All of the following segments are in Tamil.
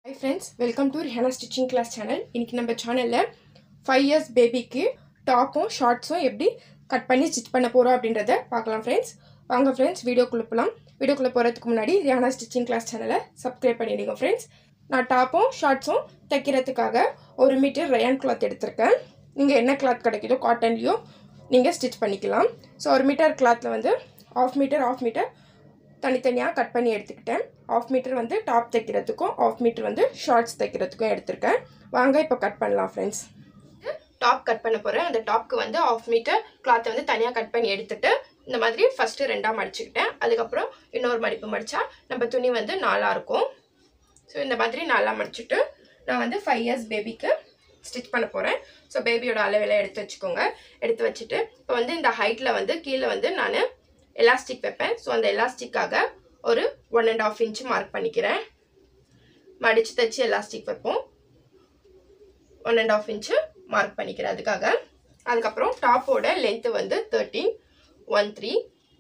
high friends welcome to Rihana stitching class channel இன்றைக்கி நம்ம சேனலில் ஃபைவ் இயர்ஸ் பேபிக்கு டாப்பும் ஷார்ட்ஸும் எப்படி கட் பண்ணி ஸ்டிச் பண்ண போகிறோம் அப்படின்றத பார்க்கலாம் ஃப்ரெண்ட்ஸ் வாங்க ஃப்ரெண்ட்ஸ் வீடியோக்குள்ளே போகலாம் வீடியோக்குள்ளே போகிறதுக்கு முன்னாடி ரிஹானா ஸ்டிச்சிங் கிளாஸ் சேனலை சப்ஸ்கிரைப் பண்ணிடுங்க ஃப்ரெண்ட்ஸ் நான் டாப்பும் ஷார்ட்ஸும் தைக்கிறதுக்காக ஒரு மீட்டர் ரயான் கிளாத் எடுத்திருக்கேன் நீங்கள் என்ன கிளாத் கிடைக்குதோ காட்டன்லேயோ நீங்கள் ஸ்டிச் பண்ணிக்கலாம் ஸோ ஒரு மீட்டர் கிளாத்தில் வந்து ஆஃப் மீட்டர் ஆஃப் மீட்டர் தனித்தனியாக கட் பண்ணி எடுத்துக்கிட்டேன் ஆஃப் மீட்டர் வந்து டாப் தைக்கிறதுக்கும் ஆஃப் மீட்டர் வந்து ஷார்ட்ஸ் தைக்கிறதுக்கும் எடுத்திருக்கேன் வாங்க இப்போ கட் பண்ணலாம் ஃப்ரெண்ட்ஸ் டாப் கட் பண்ண போகிறேன் அந்த டாப்க்கு வந்து ஆஃப் மீட்டர் கிளாத்தை வந்து தனியாக கட் பண்ணி எடுத்துட்டு இந்த மாதிரி ஃபஸ்ட்டு ரெண்டாக மடிச்சுக்கிட்டேன் அதுக்கப்புறம் இன்னொரு மடிப்பு மடித்தா நம்ம துணி வந்து நாலாக இருக்கும் ஸோ இந்த மாதிரி நாலாக மடிச்சுட்டு நான் வந்து ஃபைவ் இயர்ஸ் பேபிக்கு ஸ்டிச் பண்ண போகிறேன் ஸோ பேபியோட அளவெல்லாம் எடுத்து வச்சுக்கோங்க எடுத்து வச்சுட்டு இப்போ வந்து இந்த ஹைட்டில் வந்து கீழே வந்து நான் எலாஸ்டிக் வைப்பேன் ஸோ அந்த எலாஸ்டிக்காக ஒரு one and half inch mark பண்ணிக்கிறேன் மடித்து தைச்சி எலாஸ்டிக் வைப்போம் one and half inch mark பண்ணிக்கிறேன் அதுக்காக அதுக்கப்புறம் டாப்போட லென்த்து வந்து தேர்ட்டீன் ஒன் த்ரீ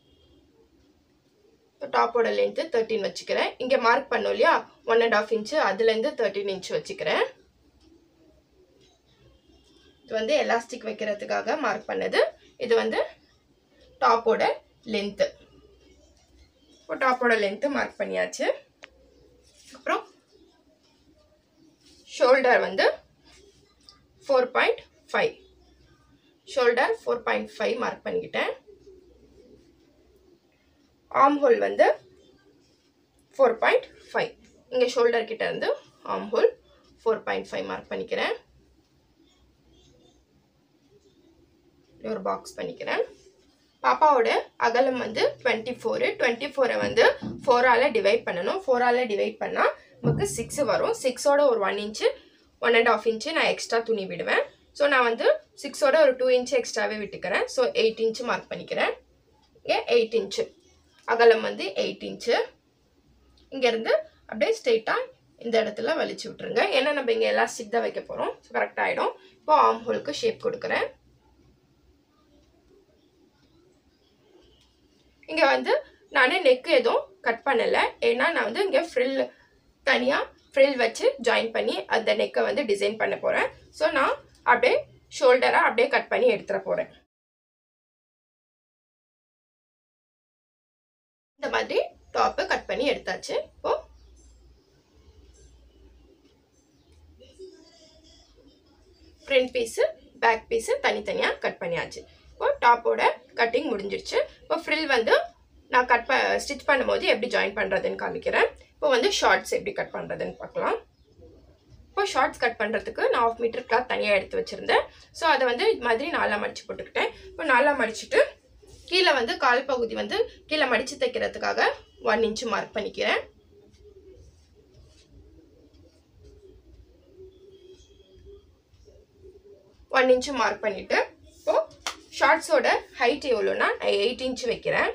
டாப்போட லென்த்து தேர்ட்டின் வச்சுக்கிறேன் இங்கே மார்க் பண்ணோம் இல்லையா ஒன் அண்ட் ஆஃப் இன்ச்சு அதுலேருந்து தேர்ட்டின் இன்ச் வச்சுக்கிறேன் இது வந்து எலாஸ்டிக் வைக்கிறதுக்காக மார்க் பண்ணது இது வந்து டாப்போட லென்த்து இப்போ டாப்போட லென்த்து மார்க் பண்ணியாச்சு அப்புறம் ஷோல்டர் வந்து four point five shoulder four point five mark பண்ணிக்கிட்டேன் ஆம் ஹோல் வந்து ஃபோர் பாயிண்ட் ஃபைவ் இங்கே ஷோல்டர் கிட்ட இருந்து arm hole four point five mark பண்ணிக்கிறேன் ஒரு பாக்ஸ் பண்ணிக்கிறேன் பாப்பாவோட அகலம் வந்து டுவெண்ட்டி ஃபோரு டுவெண்ட்டி ஃபோரை வந்து ஃபோரால் டிவைட் பண்ணணும் ஃபோரால் டிவைட் பண்ணால் நமக்கு சிக்ஸ் வரும் சிக்ஸோட ஒரு one inch one and half inch நான் எக்ஸ்ட்ரா துணி விடுவேன் ஸோ நான் வந்து சிக்ஸோட ஒரு டூ இன்ச்சு எக்ஸ்ட்ராவே விட்டுக்கிறேன் ஸோ எயிட் இன்ச்சு மார்க் பண்ணிக்கிறேன் இங்கே எயிட் இன்ச்சு அகலம் வந்து எயிட் இன்ச்சு இங்கேருந்து அப்படியே ஸ்ட்ரெயிட்டாக இந்த இடத்துல வலிச்சு விட்ருங்க ஏன்னா நம்ம இங்கே எலாஸ்டிக் தான் வைக்க போகிறோம் ஸோ கரெக்ட் ஆகிடும் இப்போ ஆம் ஹோலுக்கு ஷேப் கொடுக்குறேன் இங்கே வந்து நான் நெக்கு எதுவும் கட் பண்ணலை ஏன்னா நான் வந்து இங்கே ஃப்ரில் தனியாக ஃப்ரில் வச்சு ஜாயின் பண்ணி அந்த நெக்கை வந்து டிசைன் பண்ண போகிறேன் ஸோ நான் அப்படியே ஷோல்டராக அப்படியே கட் பண்ணி எடுத்துட போகிறேன் இந்த மாதிரி டாப்பு கட் பண்ணி எடுத்தாச்சு இப்போ ஃப்ரண்ட் பீஸு பேக் பீஸு தனித்தனியாக கட் பண்ணியாச்சு இப்போ டாப்போட கட்டிங் முடிஞ்சிருச்சு இப்போ ஃப்ரில் வந்து நான் கட் ப ஸ்டிச் பண்ணும்போது எப்படி ஜாயின் பண்ணுறதுன்னு காமிக்கிறேன் இப்போ வந்து ஷார்ட்ஸ் எப்படி கட் பண்ணுறதுன்னு பார்க்கலாம் இப்போ ஷார்ட்ஸ் கட் பண்ணுறதுக்கு நான் ஆஃப் மீட்டர் கிளாத் தனியாக எடுத்து வச்சுருந்தேன் ஸோ அதை வந்து இது மாதிரி நாலாக மடித்து போட்டுக்கிட்டேன் இப்போ நாலாக மடிச்சுட்டு கீழே வந்து கால் பகுதி வந்து கீழே மடித்து தைக்கிறதுக்காக ஒன் இன்ச்சு மார்க் பண்ணிக்கிறேன் ஒன் இன்ச்சு மார்க் பண்ணிவிட்டு இப்போது ஷார்ட்ஸோட ஹைட் எவ்வளோனா நான் எயிட் இன்ச் வைக்கிறேன்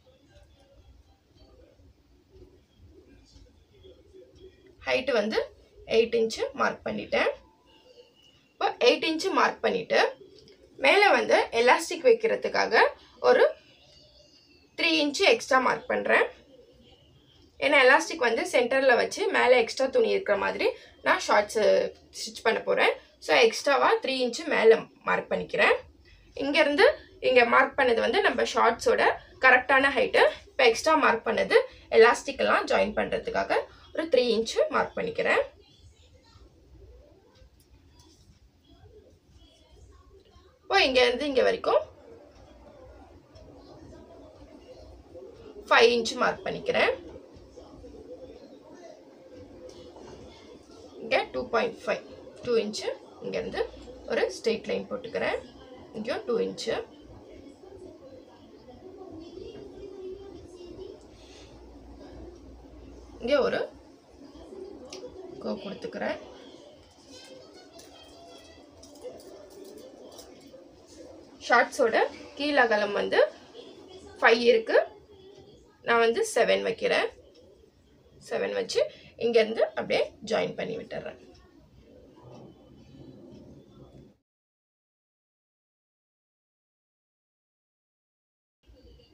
ஹைட்டு வந்து எயிட் இன்ச்சு மார்க் பண்ணிட்டேன் இப்போ எயிட் இன்ச்சு மார்க் பண்ணிவிட்டு மேலே வந்து எலாஸ்டிக் வைக்கிறதுக்காக ஒரு த்ரீ இன்ச்சு எக்ஸ்ட்ரா மார்க் பண்ணுறேன் ஏன்னா எலாஸ்டிக் வந்து சென்டரில் வச்சு மேலே எக்ஸ்ட்ரா துணி இருக்கிற மாதிரி நான் ஷார்ட்ஸு ஸ்டிச் பண்ண போகிறேன் ஸோ எக்ஸ்ட்ராவாக த்ரீ இன்ச்சு மேலே மார்க் பண்ணிக்கிறேன் இங்கேருந்து இங்கே மார்க் பண்ணது வந்து நம்ம ஷார்ட்ஸோட கரெக்டான ஹைட்டு இப்போ எக்ஸ்ட்ரா மார்க் பண்ணது எலாஸ்டிக்கெல்லாம் ஜாயின் பண்ணுறதுக்காக ஒரு த்ரீ இன்ச்சு மார்க் பண்ணிக்கிறேன் இப்போ இங்கேருந்து இங்கே வரைக்கும் ஃபைவ் இன்ச்சு மார்க் பண்ணிக்கிறேன் இங்கே two point five two inch இங்கேருந்து ஒரு ஸ்ட்ரெயிட் லைன் போட்டுக்கிறேன் இங்கேயும் டூ இன்ச்சு இங்கே ஒரு கோ கொடுத்துக்கிறேன் ஷார்ட்ஸோட கீழகலம் வந்து ஃபைவ் இருக்குது நான் வந்து செவன் வைக்கிறேன் செவன் வச்சு இங்கேருந்து அப்படியே ஜாயின் பண்ணி விட்டுறேன்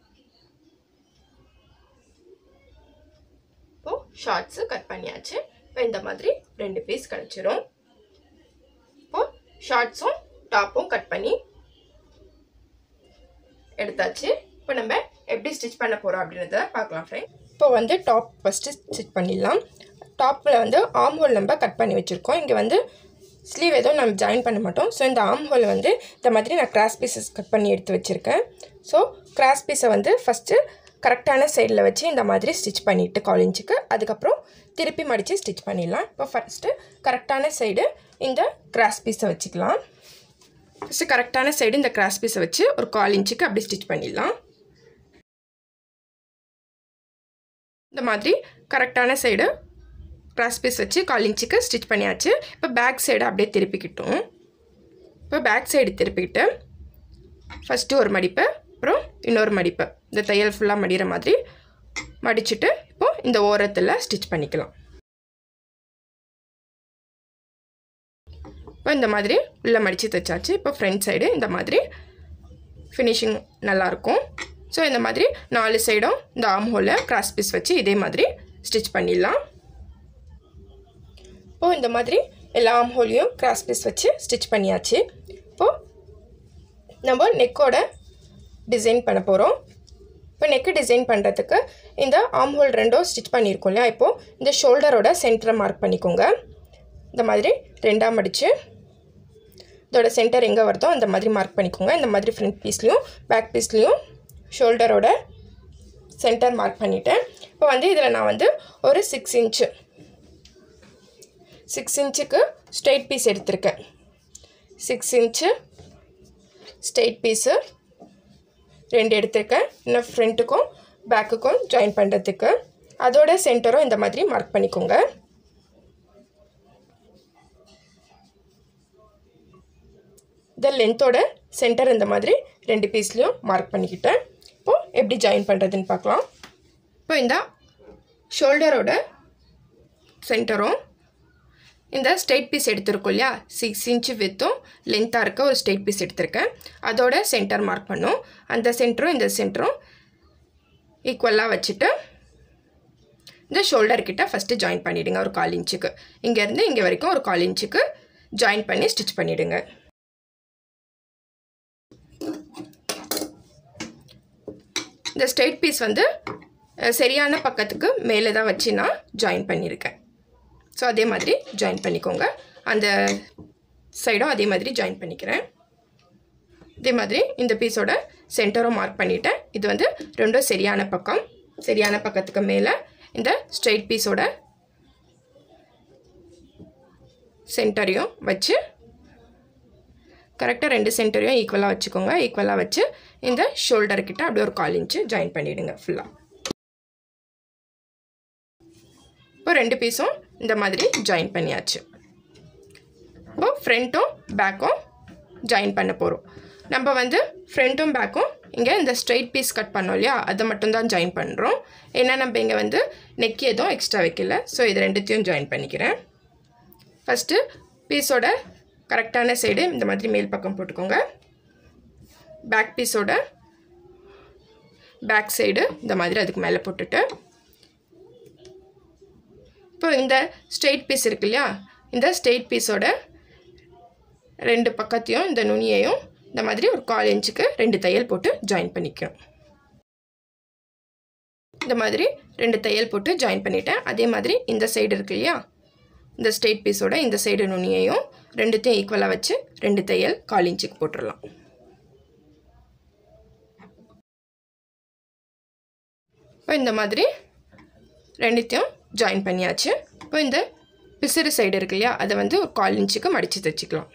ஷார்ட்ஸு கட் பண்ணியாச்சு இப்போ இந்த மாதிரி ரெண்டு பீஸ் கிடச்சிரும் இப்போ ஷார்ட்ஸும் டாப்பும் கட் பண்ணி எடுத்தாச்சு இப்போ நம்ம எப்படி ஸ்டிச் பண்ண போகிறோம் அப்படின்றத பார்க்கலாம் ஃப்ரெண்ட் இப்போ வந்து டாப் ஃபஸ்ட்டு ஸ்டிச் பண்ணிடலாம் டாப்பில் வந்து ஆம் ஹோல் நம்ம கட் பண்ணி வச்சுருக்கோம் இங்கே வந்து ஸ்லீவ் எதுவும் நம்ம ஜாயின் பண்ண மாட்டோம் ஸோ இந்த ஆம் ஹோல் வந்து இந்த மாதிரி நான் கிராஸ் பீசஸ் கட் பண்ணி எடுத்து வச்சுருக்கேன் ஸோ கிராஸ் பீஸை வந்து ஃபஸ்ட்டு கரெக்டான சைடில் வச்சு இந்த மாதிரி ஸ்டிச் பண்ணிவிட்டு காலிஞ்சுக்கு அதுக்கப்புறம் திருப்பி மடித்து ஸ்டிச் பண்ணிடலாம் இப்போ ஃபஸ்ட்டு கரெக்டான சைடு இந்த கிராஸ் பீஸை வச்சுக்கலாம் ஃபஸ்ட்டு கரெக்டான சைடு இந்த கிராஸ் பீஸை வச்சு ஒரு கால் இன்ச்சுக்கு அப்படி ஸ்டிச் பண்ணிடலாம் இந்த மாதிரி கரெக்டான சைடு கிராஸ் பீஸ் வச்சு கால் இன்ச்சுக்கு ஸ்டிச் பண்ணியாச்சு இப்போ பேக் சைடு அப்படியே திருப்பிக்கிட்டோம் இப்போ பேக் சைடு திருப்பிக்கிட்டு ஃபஸ்ட்டு ஒரு மடிப்பு அப்புறம் இன்னொரு மடிப்பு இந்த தையல் ஃபுல்லாக மடிகிற மாதிரி மடிச்சுட்டு இப்போ இந்த ஓரத்தில் ஸ்டிச் பண்ணிக்கலாம் இப்போ இந்த மாதிரி உள்ளே மடித்து தைச்சாச்சு இப்போ ஃப்ரண்ட் சைடு இந்த மாதிரி ஃபினிஷிங் நல்லாயிருக்கும் ஸோ இந்த மாதிரி நாலு சைடும் இந்த ஆம் ஹோலில் கிராஸ் பீஸ் வச்சு இதே மாதிரி ஸ்டிச் பண்ணிடலாம் இப்போது இந்த மாதிரி எல்லா ஆம் ஹோலையும் கிராஸ் பீஸ் வச்சு ஸ்டிச் பண்ணியாச்சு இப்போது நம்ம நெக்கோட டிசைன் பண்ண போகிறோம் இப்போ நெக்கு டிசைன் பண்ணுறதுக்கு இந்த ஆம் ஹோல் ரெண்டும் ஸ்டிச் பண்ணியிருக்கோம் இல்லையா இப்போது இந்த ஷோல்டரோட சென்டரை மார்க் பண்ணிக்கோங்க இந்த மாதிரி ரெண்டாக மடித்து இதோட சென்டர் எங்கே வருதோ அந்த மாதிரி மார்க் பண்ணிக்கோங்க இந்த மாதிரி ஃப்ரண்ட் பீஸ்லேயும் பேக் பீஸ்லேயும் ஷோல்டரோட சென்டர் மார்க் பண்ணிட்டேன் இப்போ வந்து இதில் நான் வந்து ஒரு சிக்ஸ் இன்ச்சு சிக்ஸ் இன்ச்சுக்கு ஸ்ட்ரெயிட் பீஸ் எடுத்திருக்கேன் சிக்ஸ் இன்ச்சு ஸ்ட்ரெயிட் பீஸு ரெண்டு எடுத்திருக்கேன் இன்னும் ஃப்ரண்ட்டுக்கும் பேக்குக்கும் ஜாயின் பண்ணுறதுக்கு அதோட சென்டரும் இந்த மாதிரி மார்க் பண்ணிக்கோங்க இந்த லென்த்தோட சென்டர் இந்த மாதிரி ரெண்டு பீஸ்லேயும் மார்க் பண்ணிக்கிட்டேன் இப்போது எப்படி ஜாயின் பண்ணுறதுன்னு பார்க்கலாம் இப்போ இந்த ஷோல்டரோட சென்டரும் இந்த ஸ்ட்ரெயிட் பீஸ் எடுத்திருக்கோம் இல்லையா சிக்ஸ் இன்ச்சு வித்தும் லென்த்தாக இருக்க ஒரு ஸ்ட்ரெயிட் பீஸ் எடுத்திருக்கேன் அதோட சென்டர் மார்க் பண்ணும் அந்த சென்டரும் இந்த சென்டரும் ஈக்குவலாக வச்சுட்டு இந்த ஷோல்டர் கிட்ட ஃபஸ்ட்டு ஜாயின் பண்ணிவிடுங்க ஒரு கால் இன்ச்சுக்கு இங்கேருந்து இங்கே வரைக்கும் ஒரு கால் இன்ச்சுக்கு ஜாயின் பண்ணி ஸ்டிச் பண்ணிவிடுங்க இந்த ஸ்ட்ரெயிட் பீஸ் வந்து சரியான பக்கத்துக்கு மேலே தான் வச்சு நான் ஜாயின் பண்ணியிருக்கேன் ஸோ அதே மாதிரி ஜாயின் பண்ணிக்கோங்க அந்த சைடும் அதே மாதிரி ஜாயின் பண்ணிக்கிறேன் இதே மாதிரி இந்த பீஸோட சென்டரும் மார்க் பண்ணிட்டேன் இது வந்து ரெண்டும் சரியான பக்கம் சரியான பக்கத்துக்கு மேலே இந்த ஸ்ட்ரெயிட் பீஸோட சென்டரையும் வச்சு கரெக்டாக ரெண்டு சென்டரையும் ஈக்குவலாக வச்சுக்கோங்க ஈக்குவலாக வச்சு இந்த ஷோல்டர் கிட்ட அப்படியே ஒரு கால் இன்ச்சு ஜாயின் பண்ணிவிடுங்க ஃபுல்லாக இப்போ ரெண்டு பீஸும் இந்த மாதிரி ஜாயின் பண்ணியாச்சு இப்போ ஃப்ரண்ட்டும் பேக்கும் ஜாயின் பண்ண போகிறோம் நம்ம வந்து ஃப்ரண்ட்டும் பேக்கும் இங்கே இந்த ஸ்ட்ரைட் பீஸ் கட் பண்ணோம் இல்லையா அதை மட்டும்தான் ஜாயின் பண்ணுறோம் ஏன்னா நம்ம இங்கே வந்து நெக் எதுவும் எக்ஸ்ட்ரா வைக்கல ஸோ இது ரெண்டுத்தையும் ஜாயின் பண்ணிக்கிறேன் ஃபஸ்ட்டு பீஸோட கரெக்டான சைடு இந்த மாதிரி மேல் பக்கம் போட்டுக்கோங்க பேக் பீஸோட பேக் சைடு இந்த மாதிரி அதுக்கு மேலே போட்டுட்டு இப்போ இந்த ஸ்ட்ரெயிட் பீஸ் இருக்கு இல்லையா இந்த ஸ்ட்ரெயிட் பீஸோட ரெண்டு பக்கத்தையும் இந்த நுனியையும் இந்த மாதிரி ஒரு கால் இன்ச்சுக்கு ரெண்டு தையல் போட்டு ஜாயின் பண்ணிக்கணும் இந்த மாதிரி ரெண்டு தையல் போட்டு ஜாயின் பண்ணிட்டேன் அதே மாதிரி இந்த சைடு இருக்கு இல்லையா இந்த ஸ்ட்ரெயிட் பீஸோட இந்த சைடு நுனியையும் ரெண்டுத்தையும் ஈக்குவலாக வச்சு ரெண்டு தையல் கால் இன்ச்சுக்கு போட்டுடலாம் இப்போ இந்த மாதிரி ரெண்டுத்தையும் ஜாயின் பண்ணியாச்சு இப்போ இந்த பிசிறு சைடு இருக்கு இல்லையா அதை வந்து ஒரு கால் இன்ச்சுக்கு மடித்து தைச்சிக்கலாம்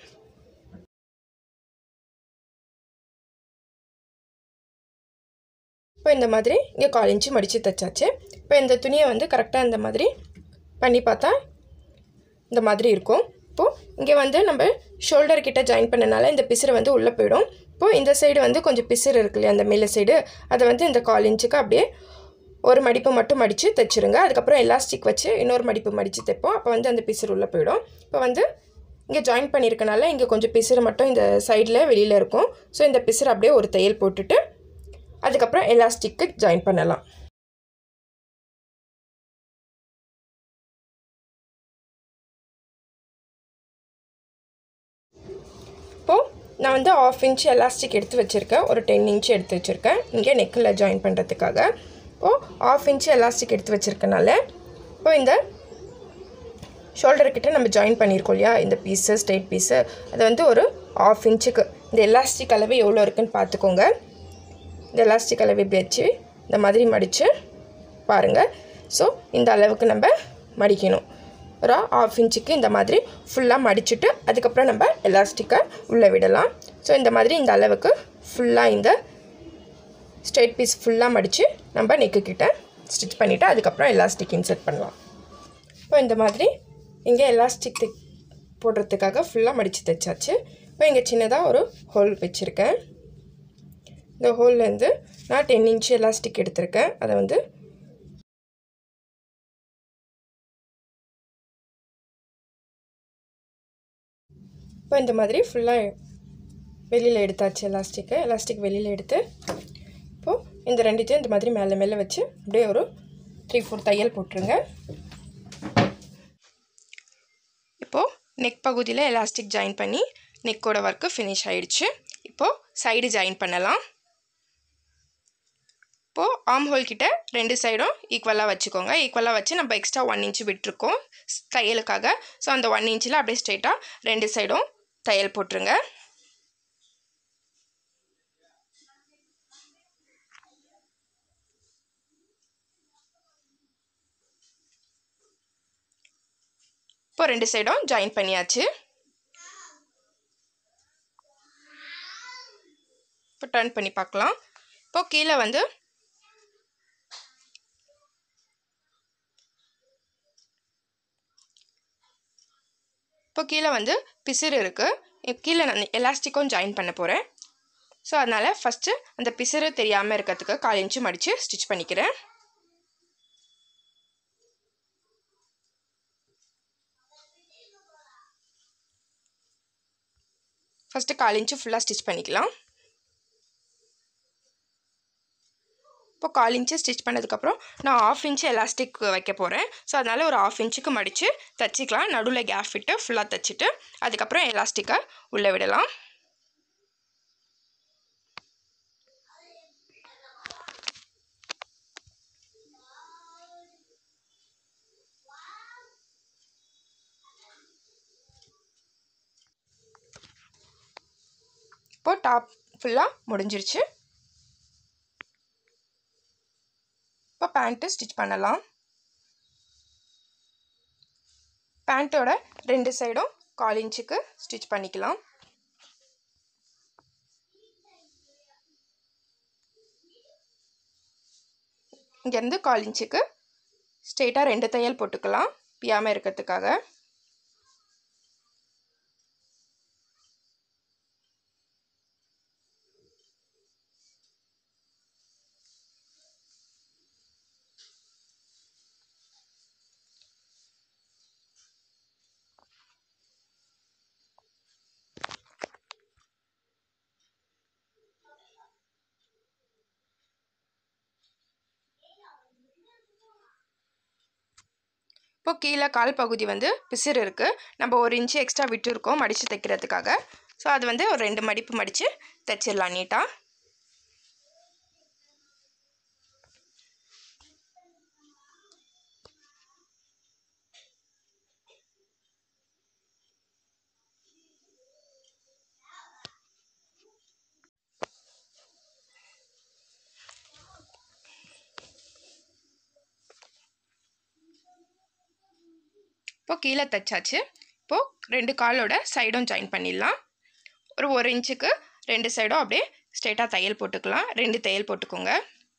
இப்போ இந்த மாதிரி இங்கே கால் இன்ச்சு மடித்து தைச்சாச்சு இப்போ இந்த துணியை வந்து கரெக்டாக இந்த மாதிரி பண்ணி பார்த்தா இந்த மாதிரி இருக்கும் இப்போது இங்கே வந்து நம்ம ஷோல்டர் கிட்ட ஜாயின் பண்ணனால இந்த பிசுறு வந்து உள்ளே போயிடும் இப்போது இந்த சைடு வந்து கொஞ்சம் பிசுறு இருக்கு இல்லையா அந்த மேலே சைடு அதை வந்து இந்த கால் இன்ச்சுக்கு அப்படியே ஒரு மடிப்பு மட்டும் மடித்து தைச்சிருங்க அதுக்கப்புறம் எலாஸ்டிக் வச்சு இன்னொரு மடிப்பு மடித்து தைப்போம் அப்போ வந்து அந்த பிசுறு உள்ளே போயிடும் இப்போ வந்து இங்கே ஜாயின் பண்ணியிருக்கனால இங்கே கொஞ்சம் பிசுறு மட்டும் இந்த சைடில் வெளியில் இருக்கும் ஸோ இந்த பிசுறு அப்படியே ஒரு தையல் போட்டுட்டு அதுக்கப்புறம் எலாஸ்டிக்கு ஜாயின் பண்ணலாம் நான் வந்து ஆஃப் இன்ச் எலாஸ்டிக் எடுத்து வச்சுருக்கேன் ஒரு டென் இன்ச் எடுத்து வச்சுருக்கேன் இங்கே நெக்கில் ஜாயின் பண்ணுறதுக்காக இப்போது ஆஃப் இன்ச் எலாஸ்டிக் எடுத்து வச்சுருக்கனால இப்போ இந்த ஷோல்டர்கிட்ட நம்ம ஜாயின் பண்ணியிருக்கோம் இல்லையா இந்த பீஸு ஸ்ட்ரெயிட் பீஸு அது வந்து ஒரு ஆஃப் இன்ச்சுக்கு இந்த எலாஸ்டிக் அளவு எவ்வளோ இருக்குன்னு பார்த்துக்கோங்க இந்த எலாஸ்டிக் அளவு இப்படி வச்சு இந்த மாதிரி மடித்து பாருங்கள் ஸோ இந்த அளவுக்கு நம்ம மடிக்கணும் ஒரு ஆஃப் இன்ச்சுக்கு இந்த மாதிரி ஃபுல்லாக மடிச்சுட்டு அதுக்கப்புறம் நம்ம எலாஸ்டிக்கை உள்ளே விடலாம் ஸோ இந்த மாதிரி இந்த அளவுக்கு ஃபுல்லாக இந்த ஸ்ட்ரெயிட் பீஸ் ஃபுல்லாக மடித்து நம்ம நெக்கு கிட்ட ஸ்டிச் பண்ணிவிட்டு அதுக்கப்புறம் எலாஸ்டிக் இன்சர்ட் பண்ணலாம் இப்போ இந்த மாதிரி இங்கே எலாஸ்டிக் தை போடுறதுக்காக ஃபுல்லாக மடித்து தைச்சாச்சு இப்போ இங்கே சின்னதாக ஒரு ஹோல் வச்சுருக்கேன் இந்த ஹோல்லேருந்து நான் டென் இன்ச் எலாஸ்டிக் எடுத்திருக்கேன் அதை வந்து இப்போ இந்த மாதிரி ஃபுல்லாக வெளியில் எடுத்தாச்சு எலாஸ்டிக்கு எலாஸ்டிக் வெளியில் எடுத்து இப்போது இந்த ரெண்டுத்தையும் இந்த மாதிரி மேலே மேலே வச்சு அப்படியே ஒரு த்ரீ ஃபோர் தையல் போட்டுருங்க இப்போது நெக் பகுதியில் எலாஸ்டிக் ஜாயின் பண்ணி நெக்கோட ஒர்க்கு ஃபினிஷ் ஆயிடுச்சு இப்போது சைடு ஜாயின் பண்ணலாம் இப்போது ஆம் ஹோல் கிட்ட ரெண்டு சைடும் ஈக்குவலாக வச்சுக்கோங்க ஈக்குவலாக வச்சு நம்ம எக்ஸ்ட்ரா ஒன் இன்ச் விட்டுருக்கோம் தையலுக்காக ஸோ அந்த ஒன் இன்ச்சில் அப்படியே ஸ்ட்ரைட்டாக ரெண்டு சைடும் தையல் போட்டுருங்க இப்போ ரெண்டு சைடும் ஜாயின் பண்ணியாச்சு இப்போ டர்ன் பண்ணி பார்க்கலாம் இப்போ கீழே வந்து இப்போ கீழே வந்து பிசிறு இருக்குது கீழே நான் எலாஸ்டிக்கும் ஜாயின் பண்ண போகிறேன் ஸோ அதனால் ஃபஸ்ட்டு அந்த பிசிறு தெரியாமல் இருக்கிறதுக்கு கால் இன்ச்சு மடித்து ஸ்டிச் பண்ணிக்கிறேன் ஃபஸ்ட்டு கால் இன்ச்சு ஃபுல்லாக ஸ்டிச் பண்ணிக்கலாம் இப்போ கால் இன்ச்சு ஸ்டிச் பண்ணதுக்கப்புறம் நான் ஆஃப் இன்ச்சு எலாஸ்டிக் வைக்க போகிறேன் ஸோ அதனால் ஒரு ஆஃப் இன்ச்சுக்கு மடித்து தைச்சிக்கலாம் நடுவில் கேப் விட்டு ஃபுல்லாக தைச்சிட்டு அதுக்கப்புறம் எலாஸ்டிக்கை உள்ளே விடலாம் இப்போ டாப் ஃபுல்லாக முடிஞ்சிருச்சு இப்போ பேண்ட்டு ஸ்டிச் பண்ணலாம் பேண்ட்டோட ரெண்டு சைடும் கால் இன்ச்சுக்கு ஸ்டிச் பண்ணிக்கலாம் இங்கேருந்து கால் இன்ச்சுக்கு ஸ்ட்ரெயிட்டாக ரெண்டு தையல் போட்டுக்கலாம் பியாமல் இருக்கிறதுக்காக இப்போ கீழே கால் பகுதி வந்து பிசிறு இருக்குது நம்ம ஒரு இன்ச்சு எக்ஸ்ட்ரா விட்டுருக்கோம் மடித்து தைக்கிறதுக்காக ஸோ அது வந்து ஒரு ரெண்டு மடிப்பு மடித்து தைச்சிடலாம் நீட்டாக இப்போ கீழே தைச்சாச்சு இப்போது ரெண்டு காலோட சைடும் ஜாயின் பண்ணிடலாம் ஒரு ஒரு இன்ச்சுக்கு ரெண்டு சைடும் அப்படியே ஸ்ட்ரெயிட்டாக தையல் போட்டுக்கலாம் ரெண்டு தையல் போட்டுக்கோங்க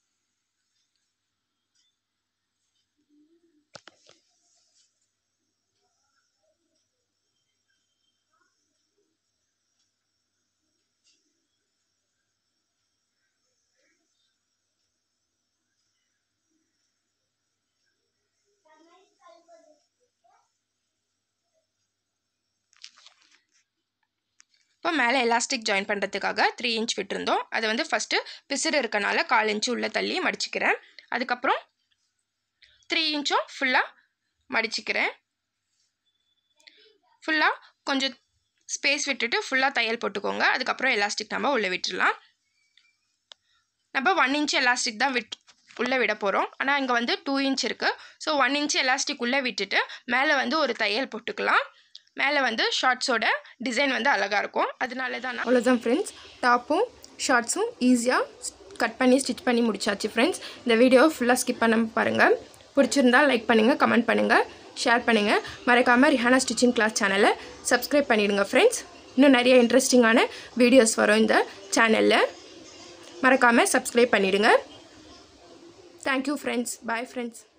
இப்போ மேலே எலாஸ்டிக் ஜாயின் பண்ணுறதுக்காக த்ரீ இன்ச் விட்டுருந்தோம் அதை வந்து ஃபஸ்ட்டு பிசிறு இருக்கனால கால் இன்ச்சு உள்ளே தள்ளி மடிச்சுக்கிறேன் அதுக்கப்புறம் த்ரீ இன்ச்சும் ஃபுல்லாக மடிச்சுக்கிறேன் ஃபுல்லாக கொஞ்சம் ஸ்பேஸ் விட்டுட்டு ஃபுல்லாக தையல் போட்டுக்கோங்க அதுக்கப்புறம் எலாஸ்டிக் நம்ம உள்ளே விட்டுடலாம் நம்ம ஒன் இன்ச் எலாஸ்டிக் தான் விட் உள்ளே விட போகிறோம் ஆனால் இங்கே வந்து டூ இன்ச் இருக்குது ஸோ ஒன் இன்ச் எலாஸ்டிக் உள்ளே விட்டுட்டு மேலே வந்து ஒரு தையல் போட்டுக்கலாம் மேலே வந்து ஷார்ட்ஸோட டிசைன் வந்து அழகாக இருக்கும் அதனால தான் அவ்வளோதான் ஃப்ரெண்ட்ஸ் டாப்பும் ஷார்ட்ஸும் ஈஸியாக கட் பண்ணி ஸ்டிச் பண்ணி முடிச்சாச்சு ஃப்ரெண்ட்ஸ் இந்த வீடியோ ஃபுல்லாக ஸ்கிப் பண்ண பாருங்கள் பிடிச்சிருந்தா லைக் பண்ணுங்கள் கமெண்ட் பண்ணுங்கள் ஷேர் பண்ணுங்கள் மறக்காமல் ரிஹானா ஸ்டிச்சிங் கிளாஸ் சேனலை சப்ஸ்கிரைப் பண்ணிவிடுங்க ஃப்ரெண்ட்ஸ் இன்னும் நிறைய இன்ட்ரெஸ்டிங்கான வீடியோஸ் வரும் இந்த சேனலில் மறக்காமல் சப்ஸ்கிரைப் பண்ணிவிடுங்க தேங்க்யூ ஃப்ரெண்ட்ஸ் பாய் ஃப்ரெண்ட்ஸ்